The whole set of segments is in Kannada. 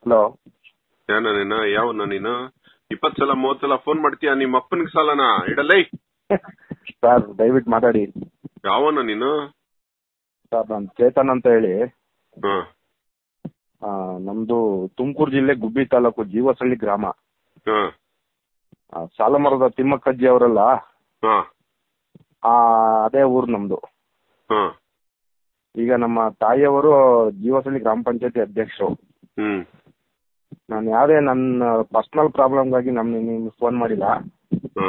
ಹಲೋ ಏನ ನೀನು ಯಾವನ ನೀನು ಇಪ್ಪತ್ ಸಲ ಮೂವತ್ ಸಲ ಫೋನ್ ಮಾಡ್ತೀಯ ನಿಮ್ಮ ಅಪ್ಪನಿಗೆ ಸಾಲನ ಇಡಲೈ ಸರ್ ದಯವಿಟ್ಟು ಮಾತಾಡಿ ಯಾವನ ನೀನು ಸರ್ ನಾನು ಚೇತನ್ ಅಂತ ಹೇಳಿ ಹ ಆ, ನಮ್ದು ತುಮಕೂರು ಜಿಲ್ಲೆ ಗುಬ್ಬಿ ತಾಲೂಕು ಜೀವಸಳ್ಳಿ ಗ್ರಾಮ ಹ ಆ, ಸಾಲಮರದ ತಿಮ್ಮಕ್ಕಜ್ಜಿ ಅವರಲ್ಲ ಹ ಆ, ಅದೇ ಊರು ನಮ್ದು ಹ ಈಗ ನಮ್ಮ ತಾಯಿಯವರು ಜೀವಸಳ್ಳಿ ಗ್ರಾಮ ಪಂಚಾಯತಿ ಅಧ್ಯಕ್ಷರು ಹ್ಮ್ ನಾನು ಯಾವುದೇ ನನ್ನ ಪರ್ಸನಲ್ ಪ್ರಾಬ್ಲಮ್ಗಾಗಿ ನಮ್ ನಿಮ್ಗೆ ಫೋನ್ ಮಾಡಿಲ್ಲ ಹ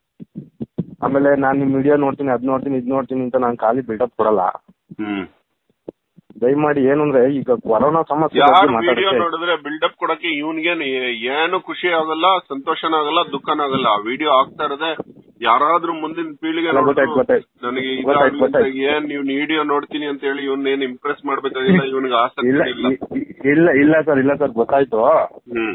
ಆಮೇಲೆ ನಾನು ನಿಮ್ಮ ವಿಡಿಯೋ ನೋಡ್ತೀನಿ ಅದ್ ನೋಡ್ತೀನಿ ಇದ್ ನೋಡ್ತೀನಿ ಅಂತ ನಾನು ಖಾಲಿ ಬಿಲ್ಡಪ್ ಕೊಡಲ್ಲ ಹ್ಮ್ ದಯಮಾಡಿ ಏನು ಅಂದ್ರೆ ಈಗ ಕೊರೋನಾ ಸಮಸ್ಯೆ ಯಾರು ಬಗ್ಗೆ ವಿಡಿಯೋ ಮಾತಾಡಕ್ಕೆ ನೋಡಿದ್ರೆ ಬಿಲ್ಡಪ್ ಕೊಡಕ್ಕೆ ಇವನ್ಗೇನು ಏನು ಖುಷಿ ಆಗಲ್ಲ ಸಂತೋಷನೂ ಆಗಲ್ಲ ದುಃಖನೂ ಆಗಲ್ಲ ವಿಡಿಯೋ ಆಗ್ತಾ ಇರದೆ ಯಾರಾದ್ರೂ ಮುಂದಿನ ಪೀಳಿಗೆ ಅಲ್ಲ, ಗೊತ್ತಾಯ್ತು, ನೋಡಿದ್ರು ಗೊತ್ತಾಯ್ತು. ನನಗೆ ಗೊತ್ತಾಯ್ತು, ಇದಾಗ್ಲಿ ಅಂತ ಗೊತ್ತಾಯ್ತು. ಏನ್ ನೀವು ವಿಡಿಯೋ ನೋಡ್ತೀನಿ ಅಂತ ಹೇಳಿ ಇವನ್ ಏನ್ ಇಂಪ್ರೆಸ್ ಮಾಡ್ಬೇಕಾಗಿಲ್ಲ ಇವನಿಗೆ ಆಸಕ್ತಿ ಇಲ್ಲ ಇಲ್ಲ ಇ- ಇ- ಇಲ್ಲ ಇಲ್ಲ ಸರ್ ಇಲ್ಲ ಸರ್ ಗೊತ್ತಾಯ್ತು ಹ್ಮ್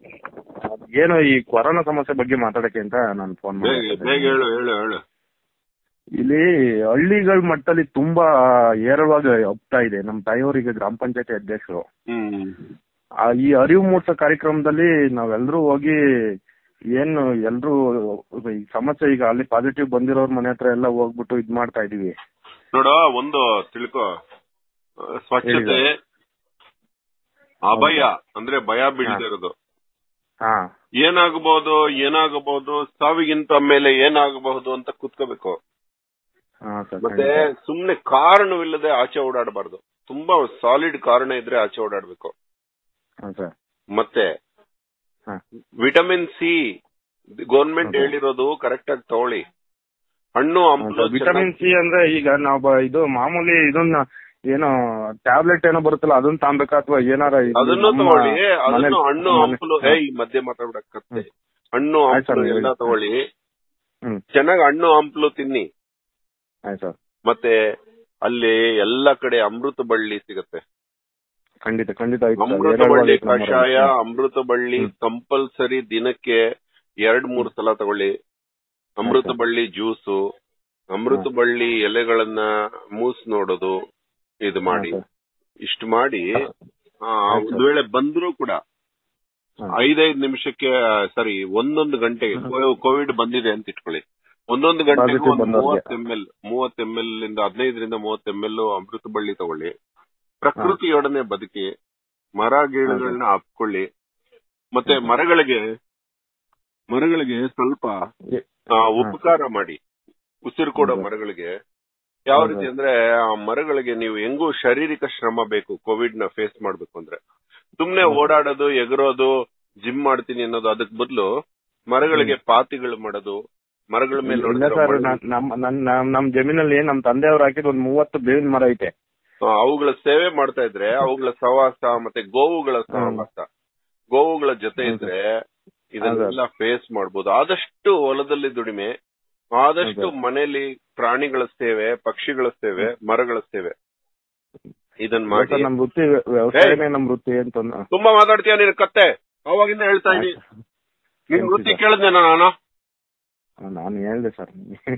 ಏನು ಈ ಕೊರೋನಾ ಸಮಸ್ಯೆ ಬಗ್ಗೆ ಮಾತಾಡಕ್ಕೆ ಅಂತ ನಾನು ಫೋನ್ ಬೇಗ ಬೇಗ ಮಾಡಿದೆ ಹೇಳು ಹೇಳು ಹೇಳು ಇಲ್ಲಿ ಹಳ್ಳಿಗಳ ಮಟ್ಟದಲ್ಲಿ ತುಂಬಾ ಏರಳವಾಗಿ ಹೋಗ್ತಾ ಇದೆ ನಮ್ಮ ತಾಯಿಯವರಿಗೆ ಗ್ರಾಮ ಪಂಚಾಯತಿ ಅಧ್ಯಕ್ಷರು ಹ್ಮ್ ಆ, ಈ ಅರಿವು ಮೂಡಿಸೋ ಕಾರ್ಯಕ್ರಮದಲ್ಲಿ ನಾವೆಲ್ಲರೂ ಹೋಗಿ ಏನು ಎಲ್ರು ಈ ಸಮಸ್ಯೆ ಈಗ ಅಲ್ಲಿ ಪಾಸಿಟಿವ್ ಬಂದಿರೋರ್ ಮನೆ ಹತ್ರ ಎಲ್ಲ ಹೋಗ್ಬಿಟ್ಟು ಇದ್ ಮಾಡ್ತಾ ಇದೀವಿ ನೋಡ ಒಂದು ತಿಳ್ಕೊ ಆ, ಸ್ವಚ್ಛತೆ ಹೇಳಿ. ಅಭಯ ಅಂದ್ರೆ ಭಯ ಬೀಳ್ತಾ ಇರೋದು ಹಾ ಏನಾಗಬಹುದು ಏನಾಗಬಹುದು ಸಾವಿಗಿಂತ ಮೇಲೆ ಏನಾಗಬಹುದು ಅಂತ ಕೂತ್ಕೋಬೇಕು ಹಾ ಸರ್ ಮತ್ತೆ ಸುಮ್ನೆ ಕಾರಣವಿಲ್ಲದೆ ಆಚೆ ಓಡಾಡಬಾರ್ದು ತುಂಬಾ ಸಾಲಿಡ್ ಕಾರಣ ಇದ್ರೆ ಆಚೆ ಓಡಾಡ್ಬೇಕು ಹಾ ಸರ್ ಮತ್ತೆ ಹಾ ವಿಟಮಿನ್ ಸಿ ಗೌರ್ಮೆಂಟ್ ಹೌದಾ? ಹೇಳಿರೋದು ಕರೆಕ್ಟ್ ಆಗಿ ತಗೊಳ್ಳಿ ಹಣ್ಣು ಹಂಪಲು ವಿಟಮಿನ್ ಸಿ ಅಂದ್ರೆ ಈಗ ನಾವು ಬ- ಇದು ಮಾಮೂಲಿ ಇದನ್ನ ಏನೋ ಟ್ಯಾಬ್ಲೆಟ್ ಏನೋ ಬರುತ್ತಲ್ಲ ಅದನ್ನ ತಾಂಬೇಕಾ ಅಥವಾ ಏನಾರ ಇದು ಅದನ್ನು ನಮ್ಮ ತಗೊಳ್ಳಿ ಅದನ್ನು ಮನೇಲಿ- ಹಣ್ಣು ಮನೆ- ಹಂಪಲು ಏ ಈ ಮಧ್ಯೆ ಮಾತಾಡ್ಬಿಡಕತ್ತೆ ಹಣ್ಣು ಆಯ್ತು ಸರ್, ಹಂಪಲು ಹೇಳಿ. ಎಲ್ಲ ತಗೊಳ್ಳಿ ಹ್ಮ್ ಚೆನ್ನಾಗಿ ಹಣ್ಣು ಹಂಪಲು ತಿನ್ನಿ ಆಯ್ತು ಸರ್ ಮತ್ತೆ ಅಲ್ಲಿ ಎಲ್ಲ ಕಡೆ ಅಮೃತ ಬಳ್ಳಿ ಸಿಗತ್ತೆ ಖಂಡಿತ ಖಂಡಿತ ಆಯ್ತು ಸರ್. ಅಮೃತ ಏರಳವಾಗಿ ಬಳ್ಳಿ ನಮ್ಮ ಕಷಾಯ ಹ್ಮ್. ಅಮೃತ ಬಳ್ಳಿ ಹ್ಮ್. ಕಂಪಲ್ಸರಿ ದಿನಕ್ಕೆ ಎರಡ್ ಮೂರ್ ಸಲ ತಗೊಳ್ಳಿ ಅಮೃತ ಆಯ್ತು. ಬಳ್ಳಿ ಜ್ಯೂಸು ಅಮೃತ ಬಳ್ಳಿ ಎಲೆಗಳನ್ನ ಮೂಸ್ ನೋಡೋದು ಇದು ಮಾಡಿ ಹಾ, ಸರ್. ಇಷ್ಟು ಮಾಡಿ ಆ, ಆಯ್ತು. ಒಂದ್ ವೇಳೆ ಬಂದ್ರೂ ಕೂಡ ಹಾ. ಐದೈದು ನಿಮಿಷಕ್ಕೆ ಸಾರಿ ಒಂದೊಂದು ಗಂಟೆಗೆ ಕೋವಿಡ್ ಬಂದಿದೆ ಅಂತ ಇಟ್ಕೊಳ್ಳಿ ಒಂದೊಂದು ಗಂಟೆಗೆ Positive ಒಂದು ಬಂದವ್ರಿಗೆ. ಮೂವತ್ ಎಂ ಎಲ್ ಮೂವತ್ ಎಂ ಎಲ್ ಇಂದ ಹದಿನೈದರಿಂದ ಮೂವತ್ ಎಂ ಎಲ್ ಅಮೃತ ಬಳ್ಳಿ ತಗೊಳ್ಳಿ ಪ್ರಕೃತಿಯೊಡನೆ ಬದುಕಿ ಮರ ಗಿಡಗಳನ್ನ ಹಾಪ್ಕೊಳ್ಳಿ ಮತ್ತೆ ಮರಗಳಿಗೆ ಮರಗಳಿಗೆ ಸ್ವಲ್ಪ ಎ- ಆ, ಉಪಕಾರ ಮಾಡಿ ಉಸಿರು ಕೊಡೋ ಹೌದು. ಮರಗಳಿಗೆ ಯಾವ ಹೌದು. ರೀತಿ ಅಂದ್ರೆ ಆ ಮರಗಳಿಗೆ ನೀವು ಹೆಂಗೂ ಶಾರೀರಿಕ ಶ್ರಮ ಬೇಕು ಕೋವಿಡ್ ನ ಫೇಸ್ ಮಾಡ್ಬೇಕು ಅಂದ್ರೆ ಸುಮ್ನೆ ಹೌದು. ಓಡಾಡೋದು ಎಗರೋದು ಜಿಮ್ ಮಾಡ್ತೀನಿ ಅನ್ನೋದು ಅದಕ್ ಬದಲು ಮರಗಳಿಗೆ ಪಾತಿಗಳು ಮಾಡೋದು ಮರಗಳ ಮೇಲೆ ಇಲ್ಲ ನೋಡಿದ್ರೆ ಸರ್ ಮಣ್ಣು- ನನ್- ನಮ್ ನನ್- ನಮ್- ನಮ್ ಜಮೀನಲ್ಲಿ ನಮ್ ತಂದೆಯವ್ರು ಹಾಕಿದ್ ಒಂದ್ ಮೂವತ್ತು ಬೇವಿನ ಮರ ಐತೆ ಆ, ಅವುಗಳ ಸೇವೆ ಮಾಡ್ತಾ ಇದ್ರೆ ಅವುಗಳ ಸಹವಾಸ ಮತ್ತೆ ಗೋವುಗಳ ಸಹವಾಸ ಗೋವುಗಳ ಜೊತೆ ಹೌದು. ಇದ್ರೆ ಇದನ್ನೆಲ್ಲ ಫೇಸ್ ಮಾಡ್ಬೋದು ಆದಷ್ಟು ಹೊಲದಲ್ಲಿ ದುಡಿಮೆ ಆದಷ್ಟು ಹೌದು. ಮನೆಯಲ್ಲಿ ಪ್ರಾಣಿಗಳ ಸೇವೆ ಪಕ್ಷಿಗಳ ಸೇವೆ ಮರಗಳ ಸೇವೆ ಇದನ್ ಮಾಡಿ ಸರ್ ನಮ್ ವೃತ್ತಿ ವ್ಯವಸಾಯನೇ ನಮ್ ವೃತ್ತಿ ಅಂತ ಅಂದ್- ತುಂಬಾ ಮಾತಾಡ್ತೀಯ ನೀನ್ ಕತ್ತೆ ಅವಾಗಿಂದ ಹೇಳ್ತಾ ಇದೀನಿ ನಿನ್ ವೃತ್ತಿ ಕೇಳಿದ್ನೆ ನಾನು ನಾನು ಹೇಳ್ದೆ ಸರ್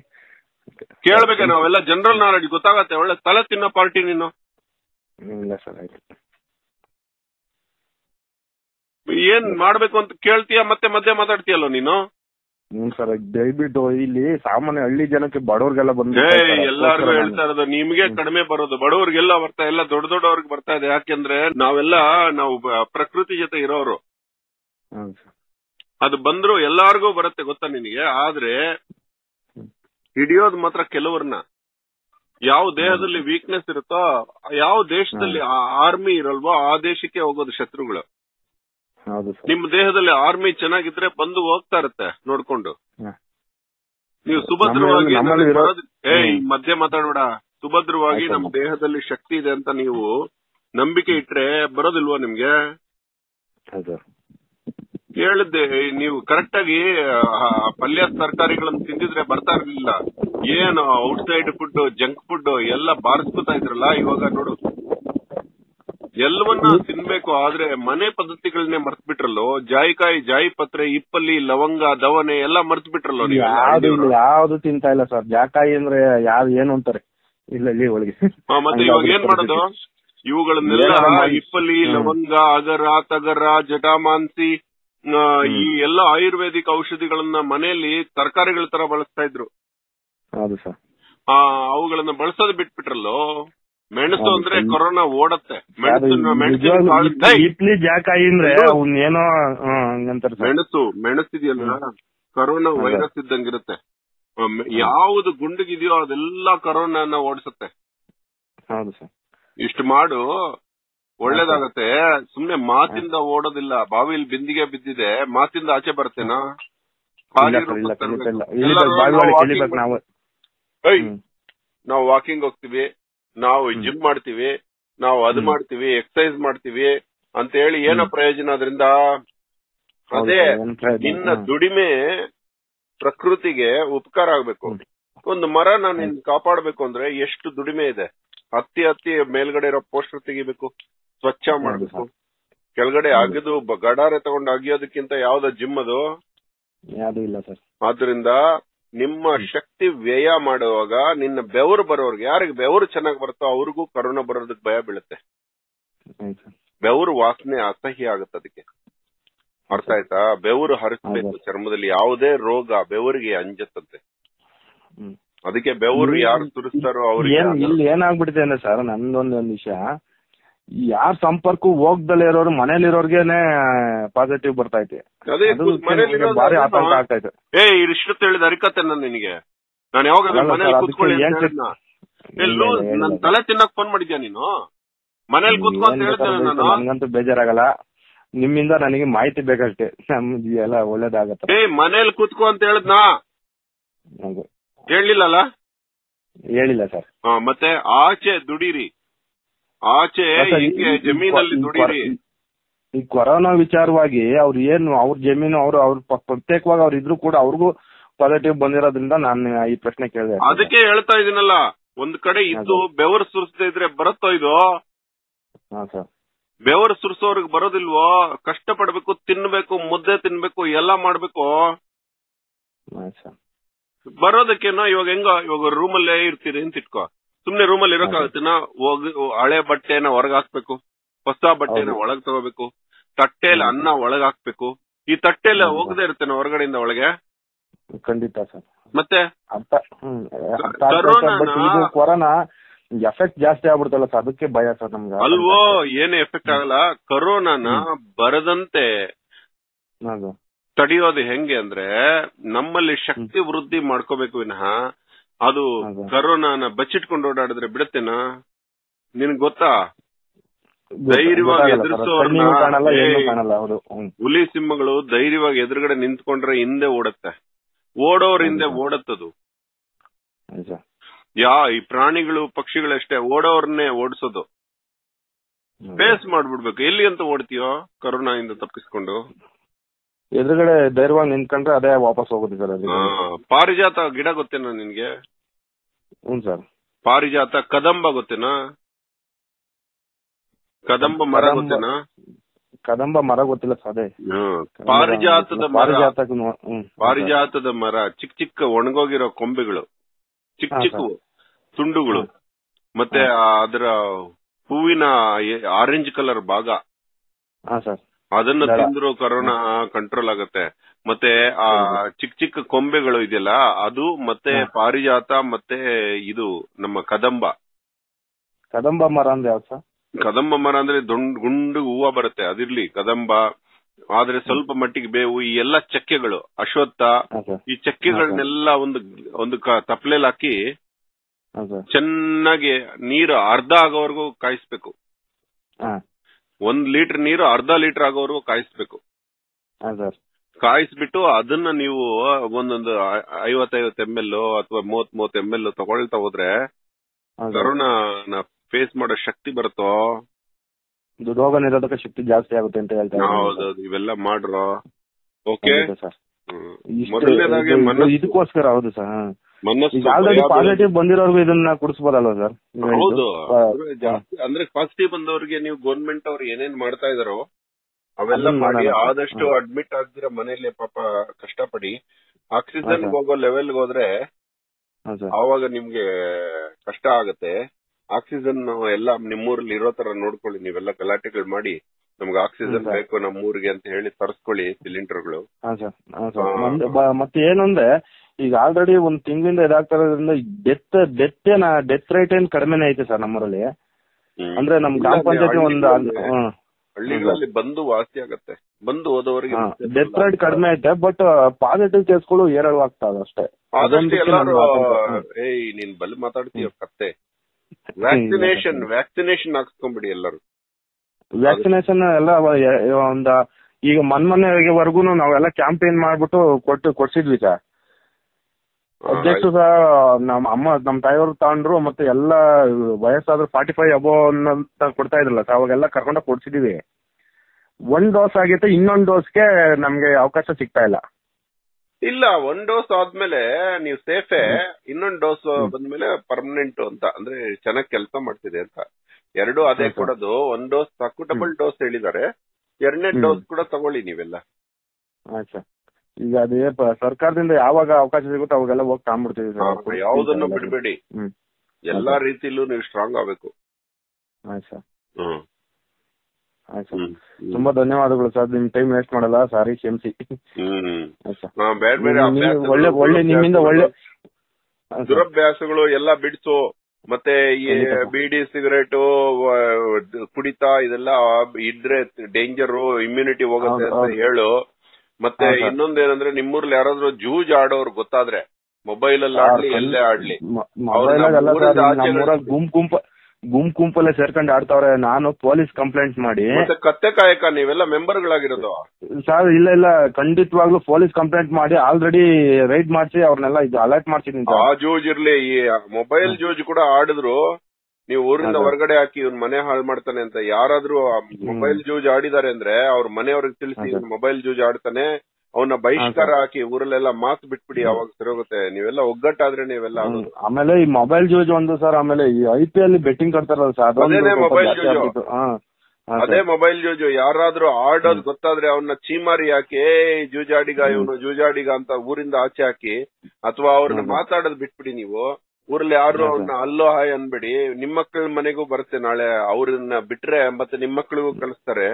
ಕೇಳ್ಬೇಕೆ ನಾವೆಲ್ಲ ಜನರಲ್ ನಾಲೆಡ್ಜ್ ಗೊತ್ತಾಗತ್ತೆ ಒಳ್ಳೆ ತಲೆ ತಿನ್ನೋ ಪಾರ್ಟಿ ನೀನು ಇಲ್ಲ ಸರ್ ಆಯ್ತು ಏನ್ ಮಾಡ್ಬೇಕು ಅಂತ ಕೇಳ್ತೀಯ ಮತ್ತೆ ಮಧ್ಯೆ ಮಾತಾಡ್ತೀಯಲ್ಲ ನೀನು ಹ್ಮ್ ಸರ್ ದಯವಿಟ್ಟು ಇಲ್ಲಿ ಸಾಮಾನ್ಯ ಹಳ್ಳಿ ಜನಕ್ಕೆ ಬಡವ್ರಿಗೆಲ್ಲ ಬಂದು ಏ ಎಲ್ಲಾರ್ಗು ಹೇಳ್ತಾ ಇರೋದು ನಿಮ್ಗೆ ಕಡಿಮೆ ಬರೋದು ಬಡವರಿಗೆಲ್ಲ ಬರ್ತಾ ಇಲ್ಲ ದೊಡ್ಡ ದೊಡ್ಡವ್ರಿಗೆ ಬರ್ತಾ ಇದೆ ಯಾಕೆಂದ್ರೆ ನಾವೆಲ್ಲ ನಾವು ಬ- ಪ್ರಕೃತಿ ಜೊತೆ ಇರೋರು ಅದು ಬಂದ್ರು ಎಲ್ಲಾರ್ಗೂ ಬರುತ್ತೆ ಗೊತ್ತಾ ನಿನಗೆ ಆದ್ರೆ ಹಿಡಿಯೋದು ಮಾತ್ರ ಕೆಲವ್ರನ್ನ ಯಾವ ದೇಹದಲ್ಲಿ ವೀಕ್ನೆಸ್ ಇರುತ್ತೋ ಯಾವ ದೇಶದಲ್ಲಿ ಆರ್ಮಿ ಇರಲ್ವೋ ಆ ದೇಶಕ್ಕೆ ಹೋಗೋದು ಶತ್ರುಗಳು ಹೌದು ಸರ್ ನಿಮ್ ದೇಹದಲ್ಲಿ ಆರ್ಮಿ ಚೆನ್ನಾಗಿದ್ರೆ ಬಂದು ಹೋಗ್ತಾ ಇರುತ್ತೆ ನೋಡ್ಕೊಂಡು ಹ. ನೀವು ಸುಭದ್ರವಾಗಿ ನಮ್ಮಲ್ಲಿ- ನಮ್ಮಲ್ಲಿ ನನಗೆ ಇರೋ- ಬರೋದ್- ಏಯ್ ಹ್ಮ್. ಮಧ್ಯೆ ಮಾತಾಡ್ಬೇಡ ಸುಭದ್ರವಾಗಿ ಆಯ್ತು ನಮ್ಮ ಅಮ್ಮ. ದೇಹದಲ್ಲಿ ಶಕ್ತಿ ಇದೆ ಅಂತ ನೀವು ನಂಬಿಕೆ ಇಟ್ರೆ ಬರೋದಿಲ್ವಾ ನಿಮ್ಗೆ ಹೌದು ಸರ್ ಹೇಳಿದ್ದೆ ನೀವು ಕರೆಕ್ಟ್ ಆಗಿ ಆ, ಪಲ್ಯ ತರಕಾರಿಗಳನ್ನು ತಿಂದಿದ್ರೆ ಬರ್ತಾ ಇರ್ಲಿಲ್ಲ ಏನು ಔಟ್ಸೈಡ್ ಫುಡ್ ಜಂಕ್ ಫುಡ್ ಎಲ್ಲ ಬಾರಿಸ್ಕೊತಾ ಇದ್ರಲ್ಲ ಇವಾಗ ನೋಡು ಎಲ್ಲವನ್ನ ತಿನ್ಬೇಕು ಆದ್ರೆ ಮನೆ ಪದ್ಧತಿಗಳನ್ನೇ ಮರ್ತ್ ಬಿಟ್ರಲ್ಲೋ ಜಾಯಿಕಾಯಿ ಜಾಯಿ ಪತ್ರೆ ಇಪ್ಪಲ್ಲಿ ಲವಂಗ ದವನೆ ಎಲ್ಲ ಮರ್ತ್ ಬಿಟ್ರಲ್ಲೋ ನೀವು ಯಾವ್ದು ಇಲ್ಲ ಯಾವ್ದು ತಿಂತಾ ಇಲ್ಲ ಸರ್ ಜಾಕಾಯಿ ಅಂದ್ರೆ ಯಾವ್ದು ಏನು ಅಂತಾರೆ ಇಲ್ಲ ಇಲ್ಲಿ ಒಳಗೆ ಹಾ, ಮತ್ತೆ ಇವಾಗ ಏನ್ ಮಾಡೋದು ಇವುಗಳನ್ನೆಲ್ಲ ಏನಾರ ಮಾಡಿ- ಹಿಪ್ಪಲಿ ಹ್ಮ್. ಲವಂಗ ಅಗರ ತಗರ ಜಟಾಮಾನ್ಸಿ ಆ, ಹ್ಮ್. ಈ ಎಲ್ಲ ಆಯುರ್ವೇದಿಕ್ ಔಷಧಿಗಳನ್ನ ಮನೆಯಲ್ಲಿ ತರಕಾರಿಗಳ ತರ ಬಳಸ್ತಾ ಇದ್ರು ಹೌದು ಸರ್ ಆ ಅವುಗಳನ್ನ ಬಳಸೋದು ಬಿಟ್ಬಿಟ್ರಲ್ಲೋ ಮೆಣಸು ಹೌದು ಅಂದ್ರೆ ಸರ್. ಕೊರೋನಾ ಓಡತ್ತೆ ಮೆಣಸನ್ನ ಮೆಣಸಿನ ನಿಜವಾಗ್ಲೂ ಕಾಳು ಇ- ಏಯ್! ಇಡ್ಲಿ ಜಾಕಾಯಿ ಅಂದ್ರೆ ಇದು- ಅವ್ನ್ ಏನೋ ಹ್ಮ್, ಹಂಗಂತಾರೆ ಸರ್ ಮೆಣಸು ಮೆಣಸಿದೆಯಲ್ಲ ಕರೋನಾ ಹೌದು. ವೈರಸ್ ಇದ್ದಂಗಿರುತ್ತೆ ಆ, ಮೆ- ಯಾವ್ದು ಗುಂಡಿಗಿದೆಯೋ ಅದೆಲ್ಲ ಕರೋನಾನ ಓಡಿಸುತ್ತೆ ಹೌದು ಸರ್ ಇಷ್ಟು ಮಾಡು ಒಳ್ಳೇದಾಗತ್ತೆ ಸುಮ್ನೆ ಮಾತಿಂದ ಓಡೋದಿಲ್ಲ ಬಾವಿಲಿ ಬಿಂದಿಗೆ ಬಿದ್ದಿದೆ ಮಾತಿಂದ ಆಚೆ ಬರ್ತೇನಾ ಇಲ್ಲ ಸರ್ ಇಲ್ಲ ಖಂಡಿತ ಇಲ್ಲ ಇಲ್ಲಿ ಬಾವಿ ಒಳಗೆ ಕಲಿಬೇಕು ನಾವು ಹ್ಮ್. ನಾವು ವಾಕಿಂಗ್ ಹೋಗ್ತೀವಿ ನಾವು ಹ್ಮ್. ಜಿಮ್ ಮಾಡ್ತೀವಿ ನಾವು ಅದು ಹ್ಮ್. ಮಾಡ್ತೀವಿ ಎಕ್ಸರ್ಸೈಸ್ ಮಾಡ್ತೀವಿ ಅಂತ ಹೇಳಿ ಏನೋ ಹ್ಮ್. ಪ್ರಯೋಜನ ಅದರಿಂದ ಹೌದು ಅದೇ ಸರ್, ಏನ್ ಪ್ರಯೋಜನ? ನಿನ್ನ ಹ್ಮ್. ದುಡಿಮೆ ಪ್ರಕೃತಿಗೆ ಉಪಕಾರ ಆಗ್ಬೇಕು ಹ್ಮ್. ಒಂದು ಮರ ನಾನು ನಿನ್ ಕಾಪಾಡ್ಬೇಕು ಅಂದ್ರೆ ಎಷ್ಟು ದುಡಿಮೆ ಇದೆ ಹತ್ತಿ ಹತ್ತಿ ಮೇಲ್ಗಡೆ ಇರೋ ಪೋಸ್ಟರ್ ತೆಗಿಬೇಕು ಸ್ವಚ್ಛ ಹೌದು ಮಾಡ್ಬೇಕು ಸರ್. ಕೆಳಗಡೆ ಹೌದು. ಅಗೆದು ಬ- ಗಡಾರೆ ತಗೊಂಡು ಅಗಿಯೋದಕ್ಕಿಂತ ಯಾವ್ದ ಜಿಮ್ ಅದು ಯಾವ್ದು ಇಲ್ಲ ಸರ್ ಆದ್ರಿಂದ ನಿಮ್ಮ ಶಕ್ತಿ ವ್ಯಯ ಮಾಡುವಾಗ ನಿನ್ನ ಬೆವರು ಬರೋರ್ಗೆ ಯಾರಿಗೆ ಬೆವರು ಚೆನ್ನಾಗಿ ಬರುತ್ತೋ ಅವ್ರಿಗೂ ಕರೋನಾ ಬರೋದಕ್ಕೆ ಭಯ ಬೀಳುತ್ತೆ ಆಯ್ತು ಸರ್. ಬೆವರು ವಾಸನೆ ಅಸಹ್ಯ ಆಗುತ್ತೆ ಅದಕ್ಕೆ ಅರ್ಥ ಆಯ್ತಾ ಬೆವರು ಹರಿಸ್ಬೇಕು ಹೌದು. ಚರ್ಮದಲ್ಲಿ ಯಾವುದೇ ರೋಗ ಬೆವರಿಗೆ ಅಂಜತ್ತಂತೆ ಹ್ಮ್. ಅದಕ್ಕೆ ಬೆವರು ಇಲ್ಲಿ- ಯಾರು ಸುರಿಸ್ತಾರೋ ಅವ್ರಿಗೆ ಏನ್ ಆಗಲ್ಲ. ಇಲ್ಲಿ ಏನಾಗ್ಬಿಟ್ಟಿದೆ ಅಂದ್ರೆ ಸರ್ ನಂದೊಂದು ಒಂದ್ ವಿಷಯ ಯಾರ ಸಂಪರ್ಕ ಹೋಗ್ದಲ್ಲೇ ಇರೋರು ಮನೇಲಿ ಇರೋರ್ಗೆನೆ ಪಾಸಿಟಿವ್ ಬರ್ತೈತೆ ಅದೇ ಅದು ಕೂತ್ ಮನೇಲಿ ನಮ್ಗೆ ಭಾರಿ ಆತಂಕ ಆಗ್ತೈತೆ ಏ ಇಷ್ಟು ಹೇಳಿದ ಅರಿಕತ್ತೆ ನಾನು ನಿನಗೆ ನಾನು ಯಾವಾಗ ಅಲ್ಲ ಮನೇಲಿ ಸರ್, ಕೂತ್ಕೊಳ್ಳಿ ಅದಕ್ಕೆ ಅಂತ ಏನ್ ಹೇಳಿದ್ನ? ಇಲ್ಲ, ಎಲ್ಲೂ ಇಲ್ಲ, ಇಲ್ಲ, ನನ್ ಇಲ್ಲ. ತಲೆ ತಿನ್ನಕ್ ಫೋನ್ ಮಾಡಿದ್ಯಾ ನೀನು ಮನೇಲಿ ಕೂತ್ಕೊ ಅಂತ ಏನ್ ಹೇಳ್ತೇನೆ ಬೇಕಾದ್ರೂ ನಾನು ನನ್ಗಂತೂ ಬೇಜಾರಾಗಲ್ಲ ನಿಮ್ಮಿಂದ ನನಗೆ ಮಾಹಿತಿ ಬೇಕಷ್ಟೇ ನಮ್ಗೆ ಎಲ್ಲ ಒಳ್ಳೇದಾಗತ್ತೆ ಏ ಮನೇಲಿ ಕೂತ್ಕೋ ಅಂತ ಹೇಳದ್ನಾ ಹೌದು. ಹೇಳಲಿಲ್ಲಲ್ಲ ಹೇಳಿಲ್ಲ ಸರ್ ಹಾ ಮತ್ತೆ ಆಚೆ ದುಡೀರಿ ಆಚೆ ಮತ್ತೆ ಈ- ಹಿಂಗೆ ಈ- ಈ ಜಮೀನಲ್ಲಿ ಈ ದುಡೀರಿ ಈ ಕೊರೋನಾ ವಿಚಾರವಾಗಿ ಅವ್ರು ಏನು ಅವ್ರ ಜಮೀನು ಅವ್ರು ಅವ್ರ ಪ- ಪ್ರತ್ಯೇಕವಾಗಿ ಅವ್ರು ಇದ್ರು ಕೂಡ ಅವ್ರಿಗೂ ಪಾಸಿಟಿವ್ ಬಂದಿರೋದ್ರಿಂದ ನಾನು ಈ ಪ್ರಶ್ನೆ ಕೇಳಿದೆ ಅದಕ್ಕೆ ಹೇಳ್ತಾ ಇದೀನಲ್ಲ ಒಂದ್ ಕಡೆ ಇದ್ದು ಬೆವರು ಸುರಿಸದೇ ಇದ್ರೆ ಬರುತ್ತೋ ಇದು ಹಾ ಸರ್ ಬೆವರು ಸುರಿಸೋರ್ಗ್ ಬರೋದಿಲ್ವೋ ಕಷ್ಟ ಪಡ್ಬೇಕು ತಿನ್ಬೇಕು ಮುದ್ದೆ ತಿನ್ಬೇಕು ಎಲ್ಲ ಮಾಡ್ಬೇಕು ಆಯ್ತು ಸರ್ ಬರೋದಕ್ಕೇನೋ ಇವಾಗ ಹೆಂಗ ಇವಾಗ ರೂಮಲ್ಲೇ ಇರ್ತೀರಿ ಅಂತ ಇಟ್ಕೋ ಸುಮ್ನೆ ರೂಮಲ್ಲಿ ಇರೋಕ್ಕಾಗತ್ತೆನ ಹೋಗಿ ಹಳೆ ಬಟ್ಟೆನ ಹೊರಗ್ ಹಾಕ್ಬೇಕು ಹೊಸ ಬಟ್ಟೆನ ಹೌದು. ಒಳಗ್ ತಗೋಬೇಕು ತಟ್ಟೆಯಲ್ಲಿ ಅನ್ನ ಒಳಗ್ ಹಾಕ್ಬೇಕು ಈ ತಟ್ಟೆಲ್ಲ ಹೌದು. ಹೋಗದೆ ಇರ್ತೇನೆ ಹೊರಗಡೆಯಿಂದ ಒಳಗೆ ಖಂಡಿತ ಸರ್ ಮತ್ತೆ ಅರ್ಥ ಹ್ಮ್ ಅರ್ಥ ಆಗ್ತೈತೆ, ಕರೋನಾನ- but ಇದು ಕೊರೋನಾ ಎಫೆಕ್ಟ್ ಜಾಸ್ತಿ ಆಗ್ಬಿಡ್ತಲ್ಲ ಸರ್ ಅದಕ್ಕೆ ಭಯ ಸರ್ ನಮ್ಗೆ ಅಲ್ವೋ ಏನೇ ಎಫೆಕ್ಟ್ ಆಗಲ್ಲ ಕರೋನಾನ ಬರದಂತೆ ಹೌದು ತಡೆಯೋದು ಹೆಂಗೆ ಅಂದ್ರೆ ನಮ್ಮಲ್ಲಿ ಶಕ್ತಿ ವೃದ್ಧಿ ಮಾಡ್ಕೋಬೇಕು ವಿನಃ ಅದು ಹೌದು. ಕರೋನಾನ ಬಚ್ಚಿಟ್ಕೊಂಡು ಓಡಾಡಿದ್ರೆ ಬಿಡುತ್ತೇನಾ ನಿನ್ಗ್ ಗೊತ್ತಾ ಗೊತ್ತ- ಧೈರ್ಯವಾಗಿ ಗೊತ್ತಾಗಲ್ಲ ಸರ್. ಎದುರಿಸೋರ್ನ- ಕಣ್ಣಿಗೂ ಕಾಣಲ್ಲ ಏನೂ ಏಯ್. ಕಾಣಲ್ಲ ಹೌದು ಹ್ಮ್ ಹುಲಿ ಸಿಂಹಗಳು ಧೈರ್ಯವಾಗಿ ಎದುರುಗಡೆ ನಿಂತ್ಕೊಂಡ್ರೆ ಹಿಂದೆ ಓಡುತ್ತೆ ಓಡೋರ್ ಹಿಂದೆ ಹೌದು. ಓಡತ್ತದು ಆಯ್ತು ಸರ್. ಯಾ ಈ ಪ್ರಾಣಿಗಳು ಪಕ್ಷಿಗಳಷ್ಟೇ ಓಡೋರ್ನೇ ಓಡಿಸೋದು ಹೌದು. ಫೇಸ್ ಮಾಡ್ಬಿಡ್ಬೇಕು ಎಲ್ಲಿ ಅಂತ ಓಡ್ತೀಯೋ ಕರೋನಾ ಇಂದ ತಪ್ಪಿಸ್ಕೊಂಡು ಎದುರುಗಡೆ ಧೈರ್ಯವಾಗಿ ನಿಂತ್ಕೊಂಡ್ರೆ ಅದೇ ವಾಪಸ್ ಹೋಗುತ್ತೆ ಸರ್ ಅದು ಆ, ಪಾರಿಜಾತ ಗಿಡ ಗೊತ್ತೇನಾ ನಿನ್ಗೆ ಹ್ಞೂ ಸರ್ ಪಾರಿಜಾತ ಕದಂಬ ಗೊತ್ತೇನಾ ಕದಂಬ ಮರ ಕದಂಬ- ಗೊತ್ತೇನಾ ಕದಂಬ ಮರ ಗೊತ್ತಿಲ್ಲ ಸರ್ ಅದೇ ಹ್ಮ್. ಪಾರಿಜಾತದ ಮರ ಪಾರಿಜಾತಕ್ಕೆ ನೋ- ಹ್ಮ್. ಪಾರಿಜಾತದ ಮರ ಚಿಕ್ಕ ಚಿಕ್ಕ ಒಣಗೋಗಿರೋ ಕೊಂಬೆಗಳು ಚಿಕ್ಕ ಹಾ, ಚಿಕ್ಕ ತುಂಡುಗಳು ಮತ್ತೆ ಆ ಅದರ ಹೂವಿನ ಆರೆಂಜ್ ಕಲರ್ ಭಾಗ ಹಾ ಸರ್ ಅದನ್ನ ದಳ. ತಿಂದ್ರು ಕರೋನಾ ಕಂಟ್ರೋಲ್ ಆಗುತ್ತೆ ಮತ್ತೆ ಆ ಚಿಕ್ಕ ಚಿಕ್ಕ ಕೊಂಬೆಗಳು ಇದೆಯಲ್ಲ ಅದು ಮತ್ತೆ ಹಾ. ಪಾರಿಜಾತ ಮತ್ತೆ ಇದು ನಮ್ಮ ಕದಂಬ ಕದಂಬ ಮರ ಅಂದ್ರೆ ಯಾವ್ದು ಸರ್ ಕದಂಬ ಮರ ಅಂದ್ರೆ ದೊಂಡ್ ಗುಂಡು ಹೂವ ಬರುತ್ತೆ ಅದಿರ್ಲಿ ಕದಂಬ ಆದ್ರೆ ಸ್ವಲ್ಪ ಮಟ್ಟಿಗೆ ಬೇವು ಈ ಎಲ್ಲಾ ಚಕ್ಕೆಗಳು ಅಶ್ವತ್ಥ ಹಾ ಸರ್ ಈ ಚಕ್ಕೆಗಳನ್ನೆಲ್ಲ ಒಂದು ಒಂದು ಕ- ತಪ್ಲೆಲ್ ಹಾಕಿ ಹಾ ಸರ್ ಚೆನ್ನಾಗಿ ನೀರು ಅರ್ಧ ಆಗೋವರೆಗೂ ಕಾಯಿಸ್ಬೇಕು ಹಾ ಒಂದ್ ಲೀಟರ್ ನೀರು ಅರ್ಧ ಲೀಟರ್ ಆಗೋವರೆಗೂ ಕಾಯಿಸ್ಬೇಕು ಹಾ ಸರ್ ಕಾಯಿಸ್ಬಿಟ್ಟು ಅದನ್ನ ನೀವು ಒಂದೊಂದು ಐ- ಐವತ್ತೈವತ್ತು ಎಂ ಎಲ್ ಅಥವಾ ಮೂವತ್ ಮೂವತ್ ಎಂ ಎಲ್ ತಗೊಳ್ತಾ ಹೋದ್ರೆ ಹಾ ಸರ್ ಕರೋನಾನ ಫೇಸ್ ಮಾಡೋ ಶಕ್ತಿ ಬರುತ್ತೋ ಇದು ರೋಗ ನಿರೋಧಕ ಶಕ್ತಿ ಜಾಸ್ತಿ ಆಗುತ್ತೆ ಅಂತ ಹೇಳ್ತಾ ಇದ್ದೀನಿ ಸರ್. ಹೌದೌದು ಇವೆಲ್ಲ ಮಾಡ್ರೋ ಓಕೆ ಖಂಡಿತ ಸರ್ ಇಷ್ಟು- ಮೊದಲನೇದಾಗಿ ಇದು- ಮನಸ್ಸು ಇದಕ್ಕೋಸ್ಕರ ಹೌದು ಸರ್ ಹಾ. ಮನಸ್ಸು ಈಗ ಆಲ್ರೆಡಿ ಭಯ ಪಾಸಿಟಿವ್ ಬಂದಿರೋರ್ಗು ಇದನ್ನ ಕುಡಿಸ್ಬೋದಲ್ವಾ ಸರ್ ನೀವು ಹೇಳಿದ್ದು? ಹೌದು ಆ, ಅಂದ್ರೆ ಜಾಸ್ತಿ ಅಂದ್ರೆ ಪಾಸಿಟಿವ್ ಬಂದವರಿಗೆ ನೀವು ಗೌರ್ಮೆಂಟ್ ಅವ್ರು ಏನೇನ್ ಮಾಡ್ತಾ ಇದಾರೋ ಅವೆಲ್ಲ ಅದನ್ನ ಮಾಡಿ ಮಾಡೋಣ. ಆದಷ್ಟು ಹ್ಮ್. ಅಡ್ಮಿಟ್ ಆಗ್ದಿರ ಮನೇಲಿ ಪಾಪ ಕಷ್ಟಪಡಿ ಆಕ್ಸಿಜನ್ ಹಾ, ಸರ್. ಹೋಗೋ ಲೆವೆಲ್ ಹೋದ್ರೆ ಹಾ ಸರ್ ಆವಾಗ ನಿಮ್ಗೆ ಕಷ್ಟ ಆಗತ್ತೆ ಆಕ್ಸಿಜನ್ ಎಲ್ಲ ನಿಮ್ಮೂರಲ್ಲಿ ಇರೋ ತರ ನೋಡ್ಕೊಳ್ಳಿ ನೀವೆಲ್ಲ ಗಲಾಟೆಗಳು ಮಾಡಿ ನಮ್ಗೆ ಆಕ್ಸಿಜನ್ ಹ್ಮ್, sir. ಬೇಕು ನಮ್ಮೂರಿಗೆ ಅಂತ ಹೇಳಿ ತರಿಸ್ಕೊಳ್ಳಿ ಸಿಲಿಂಡರ್ಗಳು ಹಾ ಸರ್ ಹಾ ಸರ್ ಹಾ. ಒಂದ್- ಬ- ಮತ್ತೆ ಏನಂದ್ರೆ ಈಗ ಆಲ್ರೆಡಿ ಒಂದ್ ತಿಂಗಳಿಂದ ಇದಾಗ್ತಾ ಇರೋದ್ರಿಂದ ಡೆತ್ ಡೆತ್ ಏನ ಡೆತ್ ರೇಟ್ ಏನ್ ಕಡಿಮೆನೇ ಐತೆ ಸರ್ ನಮ್ಮೂರಲ್ಲಿ ಅಂದ್ರೆ ನಮ್ ಗ್ರಾಮ ಪಂಚಾಯತಿ ಒಂದು ಹ್ಮ್ ಹಳ್ಳಿಗಳಲ್ಲಿ ಬಂದು ವಾಸಿ ಆಗತ್ತೆ ಬಂದು ಹೋದವರಿಗೆ ಡೆತ್ ರೇಟ್ ಕಡಿಮೆ ಐತೆ ಬಟ್ ಪಾಸಿಟಿವ್ ಕೇಸ್ಗಳು ಏರಳು ಆಗ್ತಾ ಇದೆ ಅಷ್ಟೇ ಆದಷ್ಟು ಅದೊಂದಕ್ಕೆ ಎಲ್ಲಾರು ನಮ್ಗೆ ಆತಂಕ. ಹ್ಮ್. ಏಯ್ ನೀನ್ ಬಲ್ಲಿ ಮಾತಾಡ್ತೀಯ ಕತ್ತೆ ವ್ಯಾಕ್ಸಿನೇಷನ್ ವ್ಯಾಕ್ಸಿನೇಷನ್ ಹಾಕ್ಸ್ಕೊಂಬಿಡಿ ಎಲ್ಲರೂ ವ್ಯಾಕ್ಸಿನೇಷನ್ ಎಲ್ಲ ಅವ- ಎ- ಒಂದ ಈಗ ಮನ್ ಮೊನ್ನೆವರೆಗೂ ನಾವೆಲ್ಲ ಕ್ಯಾಂಪೇನ್ ಮಾಡ್ಬಿಟ್ಟು ಕೊಟ್ಟು ಕೊಡ್ಸಿದ್ವಿ ಸರ್ ಅಧ್ಯಕ್ಷರು ಸಹ ನಮ್ಮ ಅಮ್ಮ ನಮ್ಮ ತಾಯಿಯವರು ತಗೊಂಡ್ರು ಮತ್ತೆ ಎಲ್ಲ ವಯಸ್ಸಾದ್ರು ಫಾರ್ಟಿ ಫೈವ್ ಅಬೋ ಅಂತ ಕೊಡ್ತಾ ಇದ್ರಲ್ಲ ಸರ್ ಅವಾಗೆಲ್ಲ ಕರ್ಕೊಂಡೋಗಿ ಕೊಡ್ಸಿದೀವಿ ಒಂದ್ ಡೋಸ್ ಆಗೈತೆ ಇನ್ನೊಂದ್ ಡೋಸ್ಗೆ ನಮ್ಗೆ ಅವಕಾಶ ಸಿಗ್ತಾ ಇಲ್ಲ ಇಲ್ಲ ಒಂದ್ ಡೋಸ್ ಆದ್ಮೇಲೆ ನೀವು ಸೇಫೆ ಇನ್ನೊಂದ್ ಡೋಸ್ ಬಂದ್ಮೇಲೆ ಪರ್ಮನೆಂಟ್ ಅಂತ ಅಂದ್ರೆ ಚೆನ್ನಾಗಿ ಕೆಲಸ ಮಾಡ್ತಿದೆ ಅಂತ ಎರಡು ಅದೇ ಹ್ಮ್, sir. ಕೊಡೋದು ಒಂದ್ ಡೋಸ್ ಸಾಕು ಡಬಲ್ ಡೋಸ್ ಹೇಳಿದ್ದಾರೆ ಎರಡನೇ ಹ್ಮ್. ಡೋಸ್ ಕೂಡ ತಗೊಳ್ಳಿ ನೀವೆಲ್ಲ ಆಯ್ತು ಸರ್ ಈಗ ಅದೇ ಪ- ಸರ್ಕಾರದಿಂದ ಯಾವಾಗ ಅವಕಾಶ ಸಿಗುತ್ತೋ ಅವಾಗೆಲ್ಲ ಹೋಗಿ ತಗೊಂಡ್ಬಿಡ್ತೀವಿ ಹಾ, ಸರ್ ಯಾವುದನ್ನು ಬಿಡಬೇಡಿ ಹ್ಮ್ ಎಲ್ಲಾ ರೀತಿಲೂ ನೀವು ಸ್ಟ್ರಾಂಗ್ ಆಗ್ಬೇಕು ಆಯ್ತು ಸರ್ ಹ್ಮ್ ಆಯ್ತು ಸರ್ ಹ್ಮ್. ತುಂಬಾ ಧನ್ಯವಾದಗಳು ಸರ್ ನಿಮ್ ಟೈಮ್ ವೇಸ್ಟ್ ಮಾಡಲ್ಲ ಸಾರಿ ಕ್ಷಮಿಸಿ ಹ್ಮ್ ಆಯ್ತು ಸರ್ ಹಾ, ಬೇರೆ ಬೇರೆ ನೀವು- ಅಭ್ಯಾಸಗಳು, ಒಳ್ಳೆ ಒಳ್ಳೆ ನಿಮ್ಮಿಂದ ಒಳ್ಳೆ ದುರಭ್ಯಾಸಗಳು, ಹಾ, ಸರ್. ದುರಭ್ಯಾಸಗಳು ಎಲ್ಲ ಬಿಡಿಸು ಮತ್ತೆ ಈ ಖಂಡಿತ ಸರ್. ಬೀಡಿ ಸಿಗರೇಟು ಕುಡಿತ ಇದೆಲ್ಲ ಇದ್ರೆ ಡೇಂಜರ್ ಇಮ್ಯುನಿಟಿ ಹೋಗುತ್ತೆ ಹೌದು, ಅಂತ ಹೌದು. ಹೇಳು ಮತ್ತೆ ಹೌದು ಸರ್. ಇನ್ನೊಂದೇನಂದ್ರೆ ನಿಮ್ಮೂರ್ಲಿ ಯಾರಾದ್ರೂ ಜೂಜ್ ಆಡೋರು ಗೊತ್ತಾದ್ರೆ ಮೊಬೈಲ್ ಅಲ್ಲಿ ಆಡ್ಲಿ ಎಲ್ಲೇ ಆಡ್ಲಿ ಮೊಬೈಲ್ ನಮ್ಮ ಎಲ್ಲ ಊರಿಂದ ಸರ್ ಆಚೆ ನಮ್ಮೂರಾಗ ಕಳಿಸ್ತೀವಿ. ಗುಂಪ್ ಗುಂಪ ಗುಂಪ್ ಗುಂಪಲ್ಲೇ ಸೇರ್ಕೊಂಡು ಆಡ್ತಾವ್ರೆ ನಾನು ಪೊಲೀಸ್ ಕಂಪ್ಲೇಂಟ್ ಮಾಡಿ ಮತ್ತೆ ಕತ್ತೆ ಕಾಯಕ ನೀವೆಲ್ಲ ಮೆಂಬರ್ಗಳಾಗಿರೋದು ಸರ್ ಇಲ್ಲ ಇಲ್ಲ ಖಂಡಿತವಾಗ್ಲೂ ಪೊಲೀಸ್ ಕಂಪ್ಲೇಂಟ್ ಮಾಡಿ ಆಲ್ರೆಡಿ ರೈಡ್ ಮಾಡಿಸಿ ಅವ್ರನ್ನೆಲ್ಲ ಇದು ಅಲರ್ಟ್ ಮಾಡ್ಸಿದೀನಿ ಆ ಸರ್ ಜೂಜ್ ಇರ್ಲಿ ಈ ಮೊಬೈಲ್ ಜೂಜ್ ಕೂಡ ಆಡಿದ್ರು ನೀವು ಊರಿಂದ ಹೌದು. ಹೊರಗಡೆ ಹಾಕಿ ಇವ್ನ ಮನೆ ಹಾಳು ಮಾಡ್ತಾನೆ ಅಂತ ಯಾರಾದ್ರೂ ಮೊಬೈಲ್ ಜೂಜ್ ಆಡಿದಾರೆ ಅಂದ್ರೆ ಅವ್ರ ಮನೆಯವ್ರಿಗೆ ತಿಳಿಸಿ ಹೌದು. ಮೊಬೈಲ್ ಜೂಜ್ ಆಡ್ತಾನೆ ಅವನ್ನ ಬಹಿಷ್ಕಾರ ಹೌದು. ಹಾಕಿ ಊರಲ್ಲೆಲ್ಲ ಮಾತು ಬಿಟ್ಬಿಡಿ ಅವಾಗ ಸರೋಗುತ್ತೆ ನೀವೆಲ್ಲ ಒಗ್ಗಟ್ಟಾದ್ರೆ ನೀವೆಲ್ಲ ಹ್ಮ್. ಆಗೋದು ಆಮೇಲೆ ಈ ಮೊಬೈಲ್ ಜೂಜ್ ಒಂದು ಸರ್ ಆಮೇಲೆ ಈ ಐ ಪಿ ಎಲ್ ಬೆಟ್ಟಿಂಗ್ ಕಟ್ತಾರಲ್ಲ ಸರ್ ಅದೊಂದು ಅದೇನೇ ಸ್ವಲ್ಪ mobile ಜಾಸ್ತಿ ಜೂಜು. ಆಗ್ಬಿಟ್ಟು. ಹಾ ಹಾ, ಅದೇ ಸರ್. ಮೊಬೈಲ್ ಜೂಜು ಯಾರಾದ್ರೂ ಆಡೋದ್ ಗೊತ್ತಾದ್ರೆ ಅವನ್ನ ಚೀಮಾರಿ ಹಾಕಿ ಏ ಜೂಜಾಡಿಗ ಇವನು ಜೂಜಾಡಿಗ ಅಂತ ಊರಿಂದ ಆಚೆ ಹಾಕಿ ಅಥವಾ ಅವ್ರನ್ನ ಹೌದು. ಮಾತಾಡೋದ್ ಬಿಟ್ಬಿಡಿ ನೀವು ಊರಲ್ಲಿ ಯಾರು ಹೌದು. ಅವ್ರನ್ನ ಅಲ್ಲೋ ಹಾಯ್ ಅನ್ಬೇಡಿ ನಿಮ್ ಮಕ್ಕಳ ಮನೆಗೂ ಬರುತ್ತೆ ನಾಳೆ ಅವ್ರನ್ನ ಬಿಟ್ರೆ ಮತ್ತೆ ನಿಮ್ ಮಕ್ಕಳಿಗೂ ಕಳಿಸ್ತಾರೆ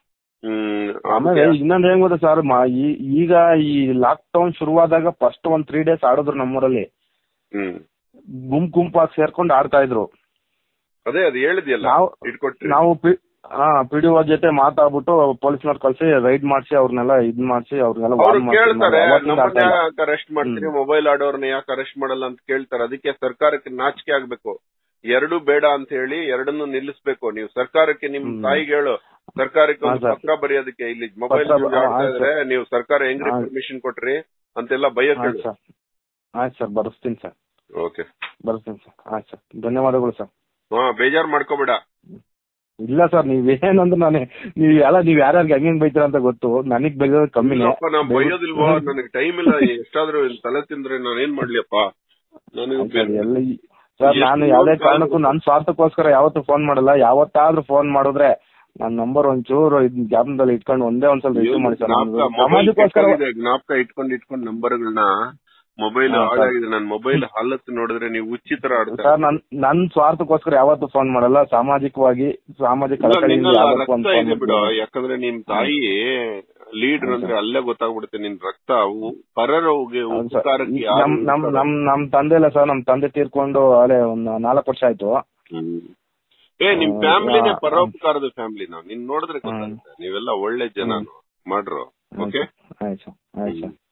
ಹ್ಮ್ ಆಮೇಲೆ ಅದಕ್ಕೆ- ಇನ್ನೊಂದ್ ಏನ್ ಗೊತ್ತಾ ಸರ್ ಈಗ ಈ ಲಾಕ್ ಡೌನ್ ಶುರುವಾದಾಗ ಫಸ್ಟ್ ಒಂದ್ ತ್ರೀ ಡೇಸ್ ಆಡಿದ್ರು ನಮ್ಮೂರಲ್ಲಿ ಹ್ಮ್ ಗುಂಪ್ ಗುಂಪಾಗಿ ಸೇರ್ಕೊಂಡು ಆಡ್ತಾ ಇದ್ರು ಅದೇ ಅದು ಹೇಳಿದ್ಯಲ್ಲ ನಾವು ಇಟ್ಕೊಟ್ರಿ ನಾವು ಪಿ- ಹಾ ಪಿ ಡಿ ಜೊತೆ ಮಾತಾಡ್ಬಿಟ್ಟು ಪೊಲೀಸ್ನವ್ರು ಕಳ್ಸಿ ರೈಡ್ ಮಾಡ್ಸಿ ಅವ್ರನ್ನೆಲ್ಲ ಇದ್ ಮಾಡ್ಸಿ ಅವ್ರನ್ನೆಲ್ಲ ಅವ್ರು warn ಮಾಡ್ಸಿ ಕೇಳ್ತಾರೆ ಅವತ್ತಿಂದ ಆಡ್ತಾ ನಮ್ಮನ್ನ ಇಲ್ಲ. ಯಾಕೆ ಅರೆಸ್ಟ್ ಮಾಡ್ತೀರಿ ಮೊಬೈಲ್ ಆಡೋರ್ನ ಯಾಕೆ ಅರೆಸ್ಟ್ ಮಾಡಲ್ಲ ಅಂತ ಕೇಳ್ತಾರೆ ಅದಕ್ಕೆ ಸರ್ಕಾರಕ್ಕೆ ನಾಚಿಕೆ ಆಗ್ಬೇಕು ಎರಡು ಬೇಡ ಅಂತ ಹೇಳಿ ಎರಡನ್ನು ನಿಲ್ಲಿಸ್ಬೇಕು ನೀವು ಸರ್ಕಾರಕ್ಕೆ ನಿಮ್ ಹ್ಮ್. ತಾಯಿಗೆ ಹೇಳು ಸರ್ಕಾರಕ್ಕೆ ಒಂದು ಹಾ, ಸರ್. ಪತ್ರ ಬರೆಯೋದಕ್ಕೆ ಇಲ್ಲಿ ಮೊಬೈಲ್ ಪತ್ರ ಬ- ಆಡ್ತಾ ಆಯ್ತು ಇದ್ರೆ ನೀವು ಸರ್ಕಾರ ಹೆಂಗ್ರಿ ಆಯ್ತು. ಪರ್ಮಿಷನ್ ಕೊಟ್ರಿ ಅಂತೆಲ್ಲ ಭಯಕ್ಕೆ ಆಯ್ತು ಹೇಳು ಸರ್ ಆಯ್ತು ಸರ್ ಬರ್ಸ್ತೀನಿ ಸರ್ ಓಕೆ ಬರ್ಸ್ತೀನಿ ಸರ್ ಆಯ್ತು ಸರ್ ಧನ್ಯವಾದಗಳು ಸರ್ ಹಾ ಬೇಜಾರ್ ಮಾಡ್ಕೋಬೇಡ ಇಲ್ಲ ಸರ್ ನೀವೇನಂದ್ರೆ ನಾನು ನೀವ್ ಎಲ್ಲ ನೀವ್ ಯಾರ್ಯಾರಿಗೆ ಹೆಂಗ್ ಹೆಂಗ್ ಬೈತೀರ ಅಂತ ಗೊತ್ತು ನನಗ್ ಬೈಯೋದು ಕಮ್ಮಿನೇ ಇಲ್ಲಪ್ಪ ನಾನ್ ಬೈಯೋದಿಲ್ವಾ ನನಗೆ ಟೈಮ್ ಇಲ್ಲ ಎಷ್ಟಾದ್ರೂ ತಲೆ ತಿಂದ್ರೆ ನಾನು ಏನ್ ಮಾಡ್ಲಿಯಪ್ಪ ನನಗೆ ಸರ್, ಎಲ್ಲ ಈ- ಸರ್ ಎಷ್ಟು ನಾನು ಯಾವ್ದೇ ನೋವು ಕಾರಣಕ್ಕೂ ನನ್ ಸ್ವಾರ್ಥಕ್ಕೋಸ್ಕರ ಯಾವತ್ತೂ ಫೋನ್ ಮಾಡಲ್ಲ ಯಾವತ್ತಾದ್ರೂ ಫೋನ್ ಮಾಡಿದ್ರೆ ನನ್ನ ನಂಬರ್ ಒಂಚೂರು ಇದ್ ಜ್ಞಾಪನದಲ್ಲಿ ಇಟ್ಕೊಂಡು ಒಂದೇ ಒಂದ್ಸಲ ರಿಸೀವ್ ಮಾಡಿ ಸರ್ ಜ್ಞಾಪಕ ನಾನು ಮೊಬೈಲ್ ಸಮಾಜಕ್ಕೋಸ್ಕರ ಕೆಟ್ಟೋಗಿದೆ. ಜ್ಞಾಪಕ ಇಟ್ಕೊಂಡು ಇಟ್ಕೊಂಡು ನಂಬರ್ಗಳನ್ನ ಮೊಬೈಲ್ ಹಾ, ಸರ್. ಹಾಳಾಗಿದೆ ನನ್ನ ಮೊಬೈಲ್ ಹಾಲತ್ತು ನೋಡಿದ್ರೆ ನೀವು ಉಚಿತರ ಆಡ್ತಾರೆ ಸರ್ ನನ್ ನನ್ ಸ್ವಾರ್ಥಕ್ಕೋಸ್ಕರ ಯಾವತ್ತೂ ಫೋನ್ ಮಾಡಲ್ಲ ಸಾಮಾಜಿಕವಾಗಿ ಸಾಮಾಜಿಕ ಇಲ್ಲ, ಕಳಕಳಿಯಿಂದ ನಿನ್ನಲ್ಲಿ ಆ ಯಾವತ್ತೂ ರಕ್ತ ಒಂದ್ ಫೋನ್ ಇದೆ ಬಿಡು ಮಾಡ್ತೀನಿ. ಯಾಕಂದ್ರೆ ನಿಮ್ ತಾಯಿ ಲೀಡರ್ ಅಂದ್ರೆ ಅಲ್ಲೇ ಗೊತ್ತಾಗ್ಬಿಡುತ್ತೆ ನಿನ್ ರಕ್ತ ಉ- ಪರರಿಗೆ ಹೌದು ಸರ್. ಉಪಕಾರಕ್ಕೆ ಈ- ಯಾರು ನಮ್ ನಮ್ ಇರ್ತಾರೋ. ನಮ್ ನಮ್ ತಂದೆ ಇಲ್ಲ ಸರ್ ನಮ್ ತಂದೆ ತೀರ್ಕೊಂಡು ಅಲ್ಲೇ ಒಂದ್ ನಾಲ್ಕು ವರ್ಷ ಆಯ್ತು ಹ್ಮ್. ಏ ನಿಮ್ ಹ್ಮ್, ಫ್ಯಾಮಿಲಿನೇ ಆ- ಪರೋಪಕಾರದ ಫ್ಯಾಮಿಲಿ ನಾವು ನಿನ್ ನೋಡಿದ್ರೆ ಹ್ಮ್. ಗೊತ್ತಾಗುತ್ತೆ ನೀವೆಲ್ಲ ಒಳ್ಳೆ ಜನ ಮಾಡ್ರು ಓಕೆ ಆಯ್ತು ಸರ್ ಆಯ್ತು ಸರ್